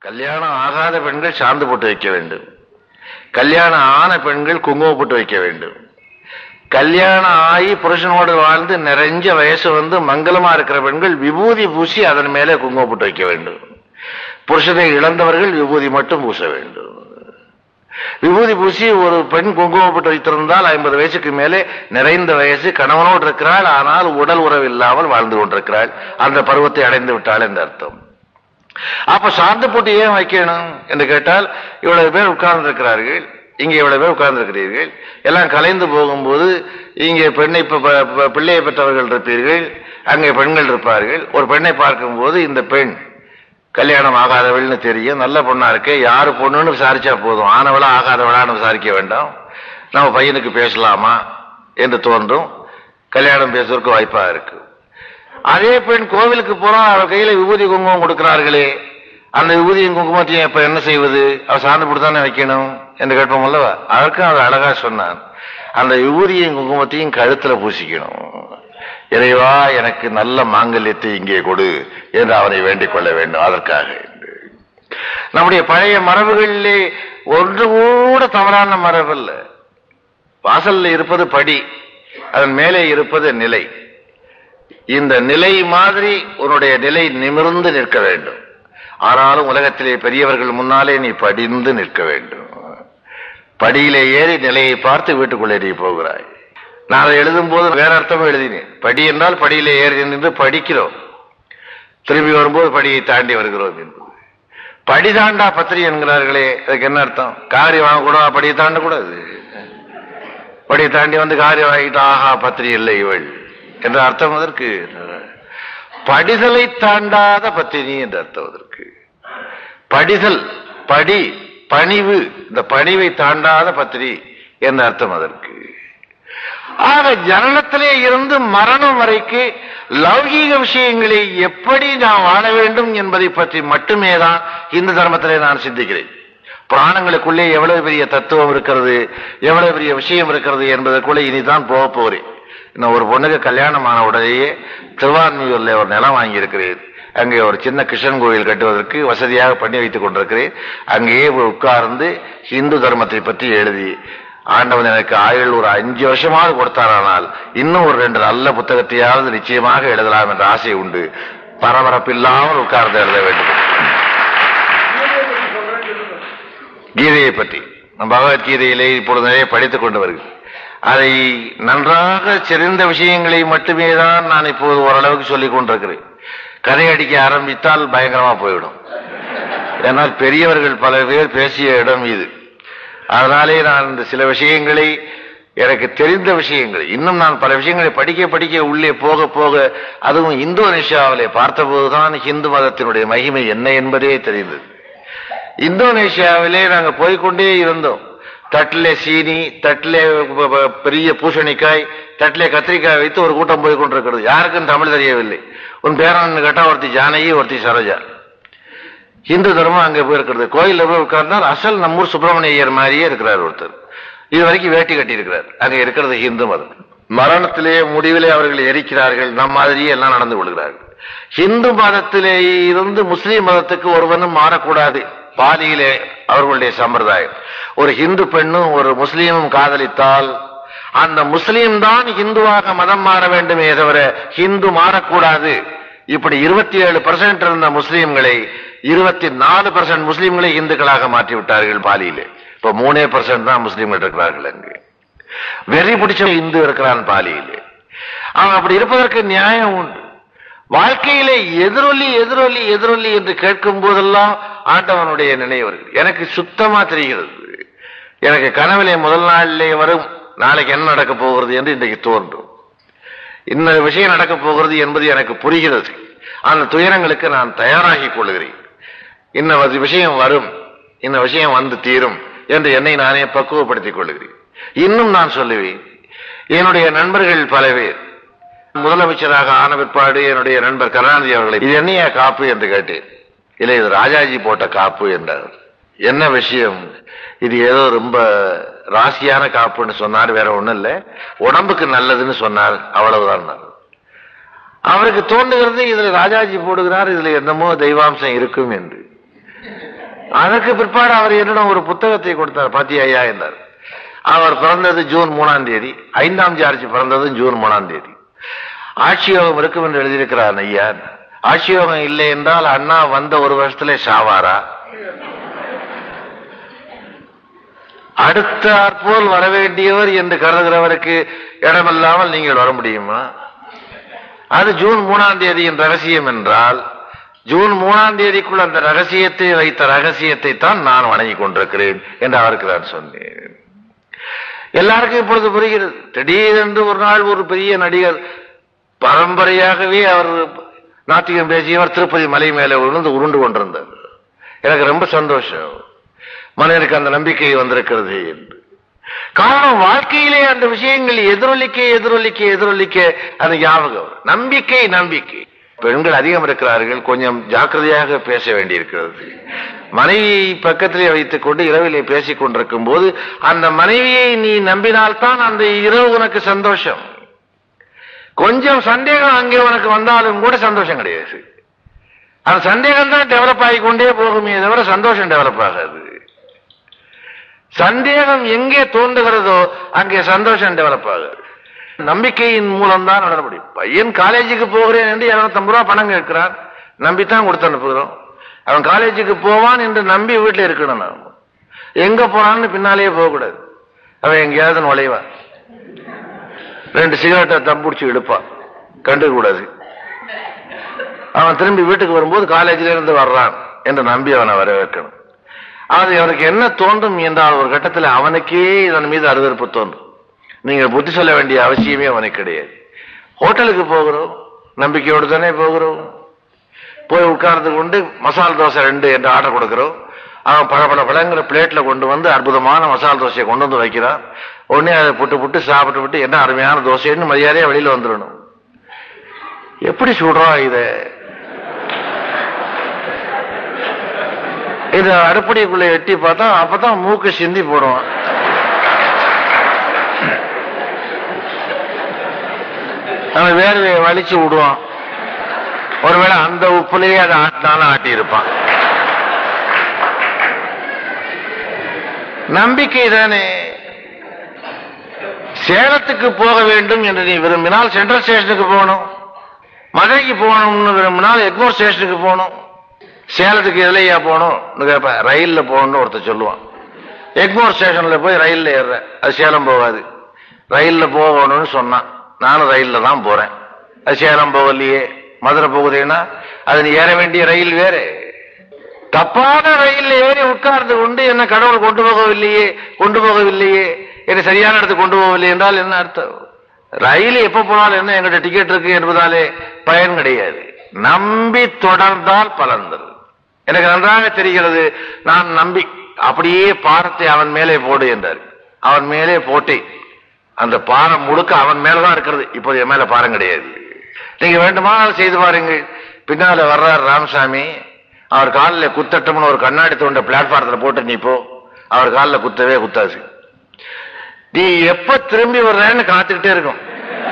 கல்யாணம் ஆகாத பெண்கள் சாந்து போட்டு வைக்க வேண்டும் கல்யாணம் ஆன பெண்கள் குங்குமம் போட்டு வைக்க வேண்டும் கல்யாணம் ஆகி புருஷனோடு வாழ்ந்து நிறைஞ்ச வயசு வந்து மங்களமா இருக்கிற பெண்கள் விபூதி பூசி அதன் மேலே குங்குமம் போட்டு வைக்க வேண்டும் புருஷனை இழந்தவர்கள் விபூதி மட்டும் பூச வேண்டும் விபூதி பூசி ஒரு பெண் குங்குமம் போட்டு வைத்திருந்தால் ஐம்பது வயசுக்கு மேலே நிறைந்த வயசு கணவனோடு இருக்கிறாள் ஆனால் உடல் உறவு இல்லாமல் வாழ்ந்து கொண்டிருக்கிறாள் அந்த பருவத்தை அடைந்து விட்டாள் என்று அர்த்தம் அப்ப சார்ந்த போட்டு ஏன் வைக்கணும் என்று கேட்டால் இவ்வளவு பேர் உட்கார்ந்து இருக்கிறார்கள் இங்கே இவ்வளவு பேர் உட்கார்ந்து இருக்கிறீர்கள் எல்லாம் கலைந்து போகும்போது இங்கே பெண்ணை ப- ப- ப- பிள்ளையை பெற்றவர்கள் இருப்பீர்கள் அங்கே பெண்கள் இருப்பார்கள் ஒரு பெண்ணை பார்க்கும்போது இந்த பெண் கல்யாணம் ஆகாதவள்னு தெரியும் நல்ல பொண்ணா இருக்கு யாரு பொண்ணுன்னு விசாரிச்சா போதும் ஆனவளா ஆகாதவளான்னு விசாரிக்க வேண்டாம் நம்ம பையனுக்கு பேசலாமா என்று தோன்றும் கல்யாணம் பேசுவதற்கு வாய்ப்பா இருக்கு அதே பெண் கோவிலுக்கு போனா அவள் கையில விபூதி குங்குமம் கொடுக்கிறார்களே அந்த விபூதியும் குங்குமத்தையும் இப்ப என்ன செய்வது அவ சார்ந்து போட்டு தானே வைக்கணும் என்று கேட்போம் அல்லவா அதற்கும் அவர் அழகா சொன்னான் அந்த விபூதியும் குங்குமத்தையும் கழுத்துல பூசிக்கணும் இறைவா எனக்கு நல்ல மாங்கல்யத்தை இங்கே கொடு என்று அவனை வேண்டிக் கொள்ள வேண்டும் அதற்காக என்று. நம்முடைய பழைய மரபுகளிலே ஒன்று கூட தவறான மரபு அல்ல வாசல்ல இருப்பது படி அதன் மேலே இருப்பது நிலை இந்த நிலை மாதிரி உன்னுடைய நிலை நிமிர்ந்து நிற்க வேண்டும் ஆனாலும் உலகத்திலே பெரியவர்கள் முன்னாலே நீ படிந்து நிற்க வேண்டும் படியிலே ஏறி நிலையை பார்த்து வீட்டுக்குள்ளே நீ போகிறாய் நான் அதை எழுதும் போது வேற அர்த்தமும் எழுதினேன் படி என்றால் படியிலே ஏறி நின்று படிக்கிறோம் திரும்பி வரும்போது படியை தாண்டி வருகிறோம் என்பது படி தாண்டா பத்திரி என்கிறார்களே அதுக்கு என்ன அர்த்தம் காரி வாங்க கூட படியை தாண்ட கூடாது படியை தாண்டி வந்து காரி வாங்கிட்டு ஆஹா பத்திரி இல்லை இவள் என்ற அர்த்தம் அதற்கு படிதலை தாண்டாத பத்தினி என்ற அர்த்தம் அதற்கு படிதல் படி பணிவு இந்த பணிவை தாண்டாத பத்திரி என்ற அர்த்தம் அதற்கு ஆக ஜனனத்திலே இருந்து மரணம் வரைக்கு லௌகீக விஷயங்களை எப்படி நாம் வாழ வேண்டும் என்பதை பற்றி மட்டுமே தான் இந்து தர்மத்திலே நான் சிந்திக்கிறேன் புராணங்களுக்குள்ளே எவ்வளவு பெரிய தத்துவம் இருக்கிறது எவ்வளவு பெரிய விஷயம் இருக்கிறது என்பதற்குள்ளே இனிதான் போக போகிறேன் இன்னும் ஒரு பொண்ணுக்கு கல்யாணம் ஆன உடனேயே திருவான்மியூர்ல ஒரு நிலம் வாங்கி இருக்கிறேன் அங்கே ஒரு சின்ன கிருஷ்ணன் கோயில் கட்டுவதற்கு வசதியாக பண்ணி வைத்துக் கொண்டிருக்கிறேன் அங்கேயே போய் உட்கார்ந்து இந்து தர்மத்தை பற்றி எழுதி ஆண்டவன் எனக்கு ஆயுள் ஒரு அஞ்சு வருஷமாவது கொடுத்தாரானால் இன்னும் ஒரு ரெண்டு நல்ல புத்தகத்தையாவது நிச்சயமாக எழுதலாம் என்ற ஆசை உண்டு பரபரப்பில்லாமல் உட்கார்ந்து எழுத வேண்டும் கீதையை பற்றி நம் பகவத்கீதையிலே இப்பொழுது நிறைய படித்துக் கொண்டு வருகிறேன் அதை நன்றாக சிறந்த விஷயங்களை மட்டுமே தான் நான் இப்போது ஓரளவுக்கு சொல்லிக் கொண்டிருக்கிறேன் கதை அடிக்க ஆரம்பித்தால் பயங்கரமா போய்விடும் ஏன்னால் பெரியவர்கள் பல பேர் பேசிய இடம் இது அதனாலே நான் இந்த சில விஷயங்களை எனக்கு தெரிந்த விஷயங்கள் இன்னும் நான் பல விஷயங்களை படிக்க படிக்க உள்ளே போக போக அதுவும் இந்தோனேஷியாவிலே பார்த்தபோதுதான் இந்து மதத்தினுடைய மகிமை என்ன என்பதே தெரிந்தது இந்தோனேஷியாவிலே நாங்க போய்க்கொண்டே இருந்தோம் தட்டிலே சீனி தட்டிலே ப- ப- பெரிய பூசணிக்காய் தட்டிலே கத்திரிக்காய் வைத்து ஒரு கூட்டம் போய் கொண்டிருக்கிறது யாருக்கும் தமிழ் தெரியவில்லை உன் பேரன் கேட்டா ஒருத்தி ஜானகி ஒருத்தி சரோஜா இந்து தர்மம் அங்கே போயிருக்கிறது கோயில்ல போய் உட்கார்ந்தால் அசல் நம்மூர் சுப்பிரமணிய ஐயர் மாதிரியே இருக்கிறார் ஒருத்தர் இது வரைக்கும் வேட்டி கட்டி இருக்கிறார் அங்க இருக்கிறது இந்து மதம் மரணத்திலே முடிவிலே அவர்கள் எரிக்கிறார்கள் நம் மாதிரியே எல்லாம் நடந்து கொள்கிறார்கள் இந்து மதத்திலே இருந்து முஸ்லிம் மதத்துக்கு ஒருவனும் மாறக்கூடாது பாதியிலே அவர்களுடைய சம்பிரதாயம் ஒரு இந்து பெண்ணும் ஒரு முஸ்லீமும் காதலித்தால் அந்த முஸ்லீம் தான் இந்துவாக மதம் மாற வேண்டுமே தவிர இந்து மாறக்கூடாது இப்படி இருபத்தி ஏழு பர்சன்ட் இருந்த முஸ்லீம்களை இருபத்தி நாலு பர்சன்ட் முஸ்லீம்களை இந்துக்களாக மாற்றி விட்டார்கள் பாலியிலே இப்ப மூணே பர்சன்ட் தான் முஸ்லீம்கள் இருக்கிறார்கள் அங்கு வெறி பிடிச்ச இந்து இருக்கிறான் பாலியிலே அவன் அப்படி இருப்பதற்கு நியாயம் உண்டு வாழ்க்கையிலே எதிரொலி எதிரொலி எதிரொலி என்று கேட்கும் போதெல்லாம் ஆண்டவனுடைய நினைவர்கள் எனக்கு சுத்தமா தெரிகிறது எனக்கு கனவிலே முதல் நாளிலே வரும் நாளைக்கு என்ன நடக்க போகிறது என்று இன்றைக்கு தோன்றும் இந்த விஷயம் நடக்க போகிறது என்பது எனக்கு புரிகிறது அந்த துயரங்களுக்கு நான் தயாராகிக் கொள்கிறேன் இன்ன ஒரு விஷயம் வரும் இந்த விஷயம் வந்து தீரும் என்று என்னை நானே பக்குவப்படுத்திக் கொள்கிறேன் இன்னும் நான் சொல்லுவேன் என்னுடைய நண்பர்கள் பல பேர் முதலமைச்சராக ஆன பிற்பாடு என்னுடைய நண்பர் கருணாநிதி அவர்களை இது என்னையா காப்பு என்று கேட்டேன் இல்லை இது ராஜாஜி போட்ட காப்பு என்றார் என்ன விஷயம் இது ஏதோ ரொம்ப ராசியான காப்புன்னு சொன்னார் வேற ஒண்ணும் இல்ல உடம்புக்கு நல்லதுன்னு சொன்னார் அவ்வளவுதான் அவருக்கு தோன்றுகிறது இதுல ராஜாஜி போடுகிறார் இதுல என்னமோ தெய்வாம்சம் இருக்கும் என்று அதற்கு பிற்பாடு அவர் என்னிடம் ஒரு புத்தகத்தை கொடுத்தார் பாத்தியா ஐயா என்றார் அவர் பிறந்தது ஜூன் மூணாம் தேதி ஐந்தாம் ஜார்ஜ் பிறந்தது ஜூன் மூணாம் தேதி ஆட்சியோகம் இருக்கும் என்று எழுதியிருக்கிறார் ஐயா ஆட்சியோகம் இல்லை என்றால் அண்ணா வந்த ஒரு வருஷத்துல சாவாரா அடுத்தாற்போல் வரவேண்டியவர் என்று கருதுகிறவருக்கு இடமில்லாமல் நீங்கள் வர முடியுமா அது ஜூன் மூணாம் தேதியின் ரகசியம் என்றால் ஜூன் மூணாம் தேதிக்குள் அந்த ரகசியத்தை வைத்த ரகசியத்தை தான் நான் வணங்கிக் கொண்டிருக்கிறேன் என்று அவருக்கு நான் சொன்னேன் எல்லாருக்கும் இப்பொழுது புரிகிறது திடீரென்று ஒரு நாள் ஒரு பெரிய நடிகர் பரம்பரையாகவே அவர் நாட்டியம் பேசியவர் திருப்பதி மலை மேலே விழுந்து உருண்டு கொண்டிருந்தார் எனக்கு ரொம்ப சந்தோஷம் மனிதனுக்கு அந்த நம்பிக்கை வந்திருக்கிறது என்று காரணம் வாழ்க்கையிலே அந்த விஷயங்கள் எதிரொலிக்க எதிரொலிக்க எதிரொலிக்க அது ஞாபகம் வரும். நம்பிக்கை நம்பிக்கை பெண்கள் அதிகம் இருக்கிறார்கள் கொஞ்சம் ஜாக்கிரதையாக பேச வேண்டியிருக்கிறது மனைவியை பக்கத்திலே வைத்துக் கொண்டு இரவிலே பேசிக் கொண்டிருக்கும் போது அந்த மனைவியை நீ நம்பினால்தான் அந்த இரவு உனக்கு சந்தோஷம் கொஞ்சம் சந்தேகம் அங்கே உனக்கு வந்தாலும் கூட சந்தோஷம் கிடையாது அந்த சந்தேகம் தான் டெவலப் ஆகிக்கொண்டே போகுமே தவிர சந்தோஷம் டெவலப் ஆகாது சந்தேகம் எங்கே தோன்றுகிறதோ அங்கே சந்தோஷம் டெவலப் ஆகுது நம்பிக்கையின் மூலம் தான் நடன முடியும் பையன் காலேஜுக்கு போகிறேன் என்று இருநூத்தம்பது ரூபா பணம் கேட்கிறான் நம்பித்தான் கொடுத்து அனுப்புகிறோம் அவன் காலேஜுக்கு போவான் என்று நம்பி வீட்டில் இருக்கணும் நாம் எங்க போனான்னு பின்னாலேயே போகக்கூடாது அவன் எங்கேயாவது நுழைவான் ரெண்டு சிகரெட்டை தம்புடிச்சு எடுப்பான் கண்டுக்க கூடாது அவன் திரும்பி வீட்டுக்கு வரும்போது காலேஜில இருந்து வர்றான் என்று நம்பி அவனை வரவேற்கணும் அது அவனுக்கு என்ன தோன்றும் என்றால் ஒரு கட்டத்தில் அவனுக்கே இதன் மீது அருவருப்பு தோன்றும் நீங்க புத்தி சொல்ல வேண்டிய அவசியமே அவனுக்கு கிடையாது ஹோட்டலுக்கு போகிறோம் நம்பிக்கையோடு தானே போகிறோம் போய் உட்கார்ந்து கொண்டு மசால் தோசை ரெண்டு என்று ஆர்டர் கொடுக்கிறோம் அவன் பல பல பழங்கிற பிளேட்ல கொண்டு வந்து அற்புதமான மசால் தோசையை கொண்டு வந்து வைக்கிறான் உடனே அதை புட்டு புட்டு சாப்பிட்டு விட்டு என்ன அருமையான தோசைன்னு மரியாதையா வெளியில வந்துடணும் எப்படி சுடுறோம் இதை இத அடுப்படிக்குள்ள எட்டி பார்த்தா அப்பதான் மூக்கு சிந்தி போடுவான் அவன் வேர்வையை வலிச்சு விடுவான் ஒருவேளை அந்த உப்புலயே அதை ஆட்டினாலும் ஆட்டி இருப்பான் நம்பிக்கை தானே சேலத்துக்கு போக வேண்டும் என்று நீ விரும்பினால் சென்ட்ரல் ஸ்டேஷனுக்கு போகணும் மதுரைக்கு போகணும்னு விரும்பினால் எக்மோர் ஸ்டேஷனுக்கு போகணும் சேலத்துக்கு எதுலையா போகணும் கேட்ப ரயில்ல போகணும்னு ஒருத்தர் சொல்லுவான் எக்மோர் ஸ்டேஷன்ல போய் ரயில்ல ஏறுற அது சேலம் போகாது ரயில்ல போகணும்னு சொன்னான் நானும் ரயில்ல தான் போறேன் அது சேலம் போகலையே மதுரை போகுதுன்னா அது நீ ஏற வேண்டிய ரயில் வேறு தப்பான ரயில்ல ஏறி உட்கார்ந்து கொண்டு என்ன கடவுள் கொண்டு போகவில்லையே கொண்டு போகவில்லையே என்னை சரியான இடத்துக்கு கொண்டு போகவில்லை என்றால் என்ன அர்த்தம் ரயில் எப்ப போனாலும் என்ன எங்கிட்ட டிக்கெட் இருக்கு என்பதாலே பயன் கிடையாது நம்பி தொடர்ந்தால் பலன் தரும் எனக்கு நன்றாக தெரிகிறது நான் நம்பி அப்படியே பாரத்தை அவன் மேலே போடு என்றார் அவன் மேலே போட்டேன் அந்த பாரம் முழுக்க அவன் மேலதான் இருக்கிறது இப்போது என் மேல பாரம் கிடையாது நீங்க வேண்டுமானால் செய்து பாருங்கள் பின்னால வர்றார் ராமசாமி அவர் காலில் குத்தட்டும்னு ஒரு கண்ணாடி தோண்ட பிளாட்பாரத்தில் போட்டு நீ போ அவர் காலில் குத்தவே குத்தாது நீ எப்ப திரும்பி வர்றேன்னு காத்துக்கிட்டே இருக்கும்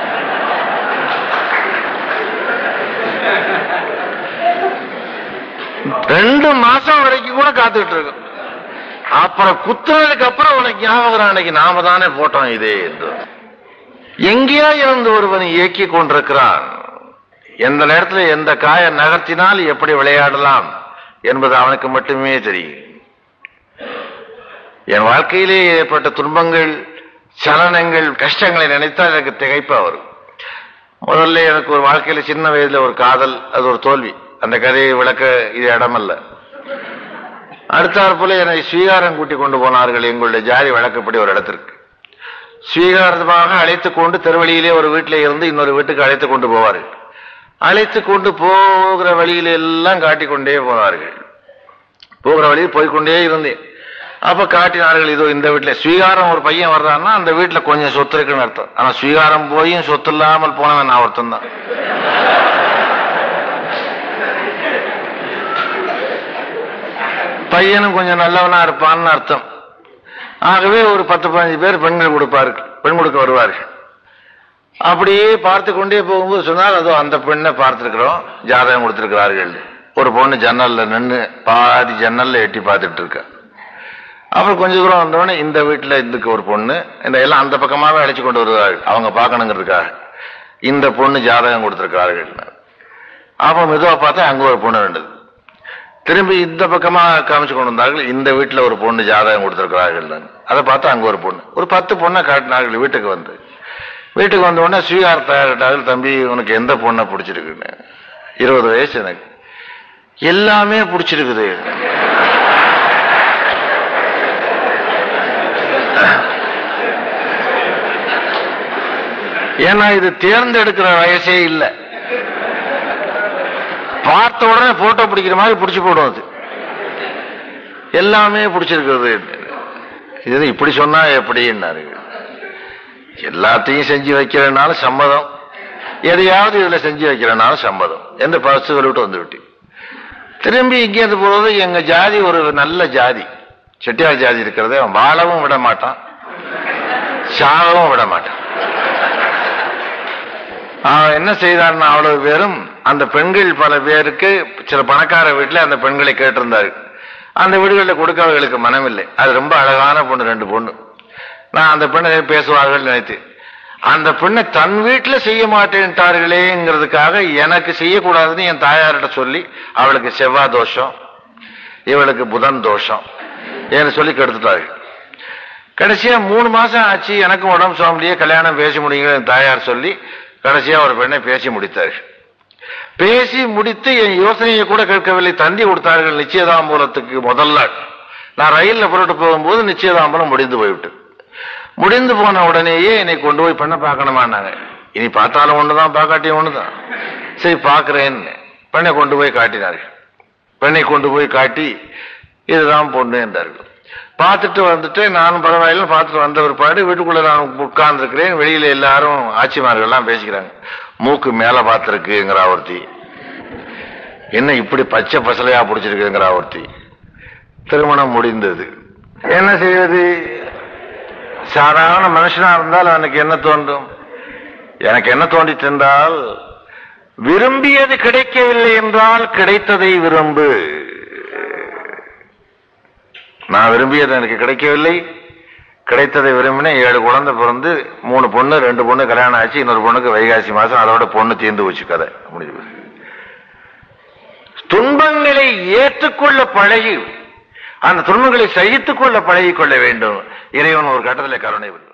ரெண்டு மாசம் வரைக்கும் கூட காத்துக்கிட்டு இருக்கும் அப்புறம் குத்துனதுக்கு அப்புறம் உனக்கு ஞாபகம் அன்னைக்கு நாம தானே போட்டோம் இதே என்று எங்கேயோ இருந்து ஒருவன் இயக்கி கொண்டிருக்கிறான் எந்த நேரத்தில் எந்த காய நகர்த்தினால் எப்படி விளையாடலாம் என்பது அவனுக்கு மட்டுமே தெரியும் என் வாழ்க்கையிலே ஏற்பட்ட துன்பங்கள் சலனங்கள் கஷ்டங்களை நினைத்தால் எனக்கு திகைப்பா வரும் முதல்ல எனக்கு ஒரு வாழ்க்கையில சின்ன வயதுல ஒரு காதல் அது ஒரு தோல்வி அந்த கதையை விளக்க இது இடமல்ல அடுத்தாற் போல என்னை ஸ்வீகாரம் கூட்டி கொண்டு போனார்கள் எங்களுடைய ஜாதி வழக்கப்படி ஒரு இடத்திற்கு ஸ்வீகாரமாக அழைத்து கொண்டு தெருவழியிலே ஒரு வீட்டிலே இருந்து இன்னொரு வீட்டுக்கு அழைத்து கொண்டு போவார்கள் அழைத்து கொண்டு போகிற வழியில எல்லாம் காட்டிக்கொண்டே போனார்கள் போகிற வழியில் போய்க்கொண்டே இருந்தேன் அப்ப காட்டினார்கள் இதோ இந்த வீட்டுல ஸ்வீகாரம் ஒரு பையன் வர்றான்னா அந்த வீட்டுல கொஞ்சம் சொத்து இருக்குன்னு அர்த்தம் ஆனா ஸ்வீகாரம் போயும் சொத்து இல்லாமல் போனவன் நான் ஒருத்தன் தான் பையனும் கொஞ்சம் நல்லவனா இருப்பான்னு அர்த்தம் ஆகவே ஒரு பத்து பதினஞ்சு பேர் பெண்கள் கொடுப்பார்கள் பெண் கொடுக்க வருவார்கள் அப்படியே பார்த்து கொண்டே போகும்போது சொன்னால் அதோ அந்த பெண்ணை பார்த்திருக்கிறோம் ஜாதகம் கொடுத்திருக்கிறார்கள் ஒரு பொண்ணு ஜன்னல்ல நின்று பாதி ஜன்னல்ல எட்டி பார்த்துட்டு இருக்கா அப்புறம் கொஞ்ச தூரம் வந்தோடனே இந்த வீட்டுல இதுக்கு ஒரு பொண்ணு இந்த எல்லாம் அந்த பக்கமாவே அழைச்சு கொண்டு வருவார்கள் அவங்க பார்க்கணுங்கிறதுக்காக இந்த பொண்ணு ஜாதகம் கொடுத்திருக்கிறார்கள் அப்ப மெதுவா பார்த்தா அங்க ஒரு பொண்ணு இருந்தது திரும்பி இந்த பக்கமா காமிச்சு கொண்டு வந்தார்கள் இந்த வீட்டுல ஒரு பொண்ணு ஜாதகம் கொடுத்திருக்கிறார்கள் அதை பார்த்தா அங்க ஒரு பொண்ணு ஒரு பத்து பொண்ணை காட்டினார்கள் வீட்டுக்கு வந்து வீட்டுக்கு வந்த உடனே ஸ்வீகார் தயாரிட்டார்கள் தம்பி உனக்கு எந்த பொண்ணை பிடிச்சிருக்குன்னு இருபது வயசு எனக்கு எல்லாமே பிடிச்சிருக்குது ஏன்னா இது தேர்ந்தெடுக்கிற வயசே இல்லை பார்த்த உடனே போட்டோ பிடிக்கிற மாதிரி பிடிச்சு போடும் அது எல்லாமே பிடிச்சிருக்கிறது இது இப்படி சொன்னா எப்படின்னாரு எல்லாத்தையும் செஞ்சு வைக்கிறனாலும் சம்மதம் எதையாவது இதுல செஞ்சு வைக்கிறனாலும் சம்மதம் என்று பஸ் சொல்லிட்டு வந்து விட்டு திரும்பி இங்கேருந்து போறது எங்க ஜாதி ஒரு நல்ல ஜாதி செட்டியார் ஜாதி இருக்கிறதே அவன் வாழவும் விட மாட்டான் சாகவும் விட மாட்டான் அவன் என்ன செய்தான்னா அவ்வளவு பேரும் அந்த பெண்கள் பல பேருக்கு சில பணக்கார வீட்டுல அந்த பெண்களை கேட்டிருந்தாரு அந்த வீடுகளில் கொடுக்க அவர்களுக்கு மனமில்லை அது ரொம்ப அழகான பொண்ணு ரெண்டு பொண்ணு நான் அந்த பெண்ணை பேசுவார்கள் நினைத்து அந்த பெண்ணை தன் வீட்டுல செய்ய மாட்டேன்ட்டார்களேங்கிறதுக்காக எனக்கு செய்யக்கூடாதுன்னு என் தாயார்கிட்ட சொல்லி அவளுக்கு செவ்வாய் தோஷம் இவளுக்கு புதன் தோஷம் ஏன்னு சொல்லி கெடுத்துட்டார்கள் கடைசியா மூணு மாசம் ஆச்சு எனக்கும் உடம்பு சுவாமிலேயே கல்யாணம் பேசி முடியுங்க என் தாயார் சொல்லி கடைசியா ஒரு பெண்ணை பேசி முடித்தார்கள் பேசி முடித்து என் யோசனையை கூட கேட்கவில்லை தந்தி கொடுத்தார்கள் நிச்சயதாம்பூலத்துக்கு முதல் நாள் நான் ரயில்ல புறட்டு போகும்போது நிச்சயதாம்பூலம் முடிந்து போய்விட்டு முடிந்து போன உடனேயே என்னை கொண்டு போய் பெண்ணை பார்க்கணுமான்னாங்க இனி பார்த்தாலும் ஒண்ணுதான் பார்க்காட்டியும் ஒண்ணுதான் சரி பார்க்கிறேன்னு பெண்ணை கொண்டு போய் காட்டினார்கள் பெண்ணை கொண்டு போய் காட்டி இதுதான் பொண்ணு என்றார்கள் பார்த்துட்டு வந்துட்டு நானும் பரவாயில்ல பார்த்துட்டு வந்த பிற்பாடு வீட்டுக்குள்ள நான் உட்கார்ந்து இருக்கிறேன் வெளியில எல்லாரும் ஆட்சிமார்கள் எல்லாம் பேசிக்கிறாங்க மூக்கு மேல பார்த்திருக்குங்கிற ஒருத்தி என்ன இப்படி பச்சை பசலையா பிடிச்சிருக்குங்கிற ஒருத்தி திருமணம் முடிந்தது என்ன செய்வது சாதாரண மனுஷனா இருந்தால் எனக்கு என்ன தோன்றும் எனக்கு என்ன தோன்றிட்டு என்றால் விரும்பியது கிடைக்கவில்லை என்றால் கிடைத்ததை விரும்பு நான் விரும்பியது எனக்கு கிடைக்கவில்லை கிடைத்ததை விரும்பினேன் ஏழு குழந்தை பிறந்து மூணு பொண்ணு ரெண்டு பொண்ணு கல்யாணம் ஆச்சு இன்னொரு பொண்ணுக்கு வைகாசி மாசம் அதோட பொண்ணு தீர்ந்து போச்சு கதை முடிஞ்சு போச்சு. துன்பங்களை ஏற்றுக்கொள்ள பழகி அந்த துன்பங்களை சகித்துக் கொள்ள பழகிக் கொள்ள வேண்டும் இறைவன் ஒரு கட்டத்தில் கருணை புரியும்.